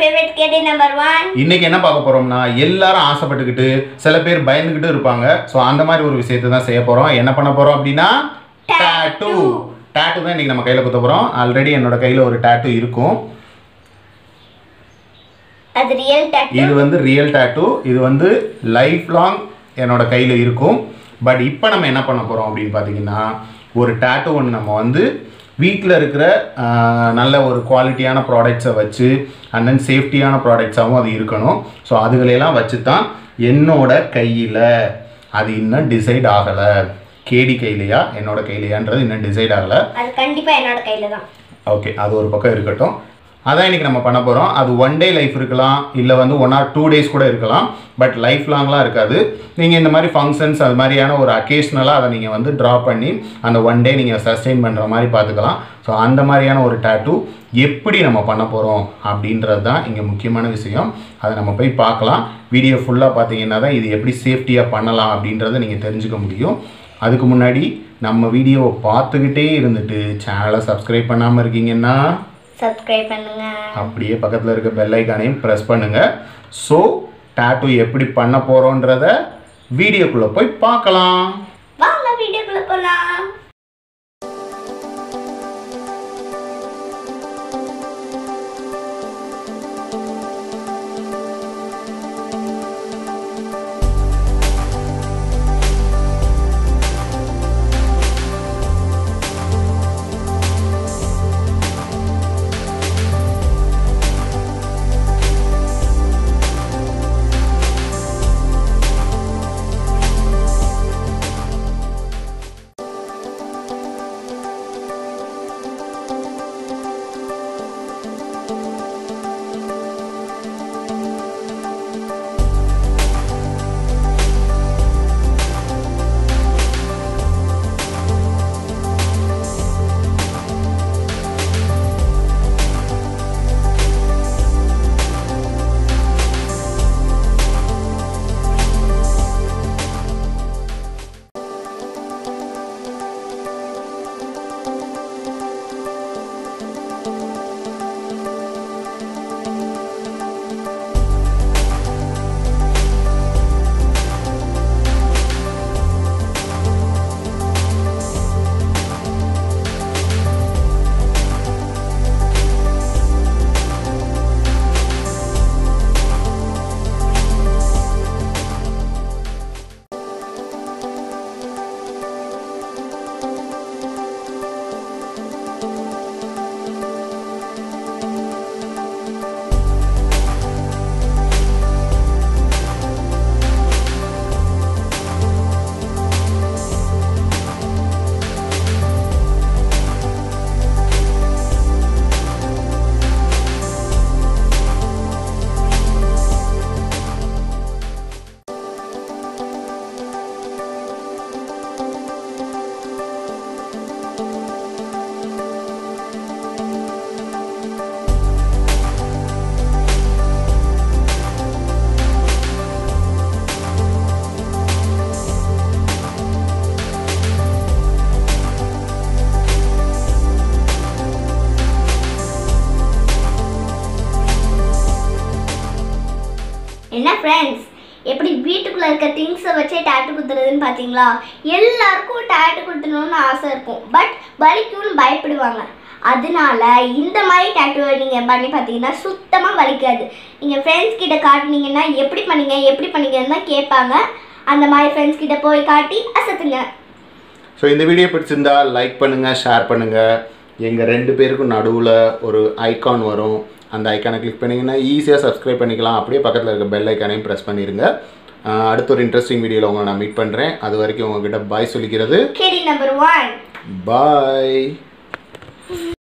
favourite கேடி number one இன்னைக்கு என்ன பார்க்க போறோம்னா எல்லாரும் ஆசைப்பட்டுக்கிட்டு சில பேர் பயந்துக்கிட்டு இருப்பாங்க ஸோ அந்த மாதிரி ஒரு விஷயத்தை தான் செய்ய போறோம் என்ன பண்ண போறோம் அப்படின்னா டாட்டூ டாட்டூ தான் இன்னைக்கு நம்ம கையில குத்த போறோம் ஆல்ரெடி என்னோட கையில ஒரு டாட்டூ இருக்கும் அது ரியல் டாட்டூ இது வந்து ரியல் டாட்டூ இது வந்து லைஃப் லாங் என்னோட கையில் இருக்கும் பட் இப்போ நம்ம என்ன பண்ண போகிறோம் அப்படின்னு பார்த்தீங்கன்னா ஒரு டாட்டூ ஒன்று நம்ம வந்து வீட்டில் இருக்கிற ஆஹ், நல்ல ஒரு குவாலிட்டியான ப்ராடக்ட்ஸை வச்சு அண்ட் தென் சேஃப்டியான ப்ராடக்ட்ஸாகவும் அது இருக்கணும் ஸோ அதுகளையெல்லாம் வச்சு தான் என்னோட கையில் அது இன்னும் டிசைட் ஆகலை கேடி கையிலையா என்னோட கையிலையான்றது இன்னும் டிசைட் ஆகலை அது கண்டிப்பா என்னோட கையில தான் ஓகே அது ஒரு பக்கம் இருக்கட்டும் அதான் இன்னைக்கு நம்ம பண்ண போகிறோம் அது ஒன் டே லைஃப் இருக்கலாம் இல்லை வந்து ஒன் ஆர் டூ டேஸ் கூட இருக்கலாம் பட் லைஃப் லாங்லாம் இருக்காது நீங்கள் இந்த மாதிரி ஃபங்க்ஷன்ஸ் அது மாதிரியான ஒரு அக்கேஷ்னலாக அதை நீங்கள் வந்து ட்ரா பண்ணி அந்த ஒன் டே நீங்கள் சஸ்டெயின் பண்ணுற மாதிரி பார்த்துக்கலாம் ஸோ அந்த மாதிரியான ஒரு டேட்டூ எப்படி நம்ம பண்ண போகிறோம் அப்படின்றது தான் இங்கே முக்கியமான விஷயம் அதை நம்ம போய் பார்க்கலாம் வீடியோ ஃபுல்லாக பார்த்தீங்கன்னா தான் இது எப்படி சேஃப்டியாக பண்ணலாம் அப்படின்றத நீங்கள் தெரிஞ்சுக்க முடியும் அதுக்கு முன்னாடி நம்ம வீடியோவை பார்த்துக்கிட்டே இருந்துட்டு சேனலை சப்ஸ்கிரைப் பண்ணாமல் இருக்கீங்கன்னா சப்ஸ்கிரைப் பண்ணுங்க அப்படியே பக்கத்தில் இருக்க பெல் ஐக்கானையும் ப்ரெஸ் பண்ணுங்க ஸோ டாட்டூ எப்படி பண்ண போகிறோன்றத வீடியோக்குள்ளே போய் பார்க்கலாம் வாங்க வீடியோக்குள்ள போலாம் என்ன ஃப்ரெண்ட்ஸ் எப்படி வீட்டுக்குள்ள இருக்க திங்ஸை வச்சே டேட்டு குத்துறதுன்னு பார்த்தீங்களா எல்லாருக்கும் டேட்டு குத்தணும்னு ஆசை இருக்கும் பட் வலிக்கும்னு பயப்படுவாங்க அதனால இந்த மாதிரி டேட்டுவை நீங்கள் பண்ணி பார்த்தீங்கன்னா சுத்தமாக வலிக்காது நீங்கள் ஃப்ரெண்ட்ஸ் கிட்ட காட்டுனீங்கன்னா எப்படி பண்ணீங்க எப்படி பண்ணீங்கன்னு தான் கேட்பாங்க அந்த மாதிரி ஃப்ரெண்ட்ஸ் கிட்ட போய் காட்டி அசத்துங்க ஸோ இந்த வீடியோ பிடிச்சிருந்தா லைக் பண்ணுங்கள் ஷேர் பண்ணுங்கள் எங்கள் ரெண்டு பேருக்கும் நடுவில் ஒரு ஐகான் வரும் அந்த ஐக்கானை கிளிக் பண்ணிங்கன்னா ஈஸியாக சப்ஸ்கிரைப் பண்ணிக்கலாம் அப்படியே பக்கத்தில் இருக்க பெல் ஐக்கானையும் ப்ரெஸ் பண்ணிடுங்க ஆஹ் அடுத்த ஒரு இன்ட்ரெஸ்டிங் வீடியோவில் உங்களை நான் மீட் பண்ணுறேன் அது வரைக்கும் உங்ககிட்ட பாய் சொல்லிக்கிறது கேடி நம்பர் ஒன் பாய்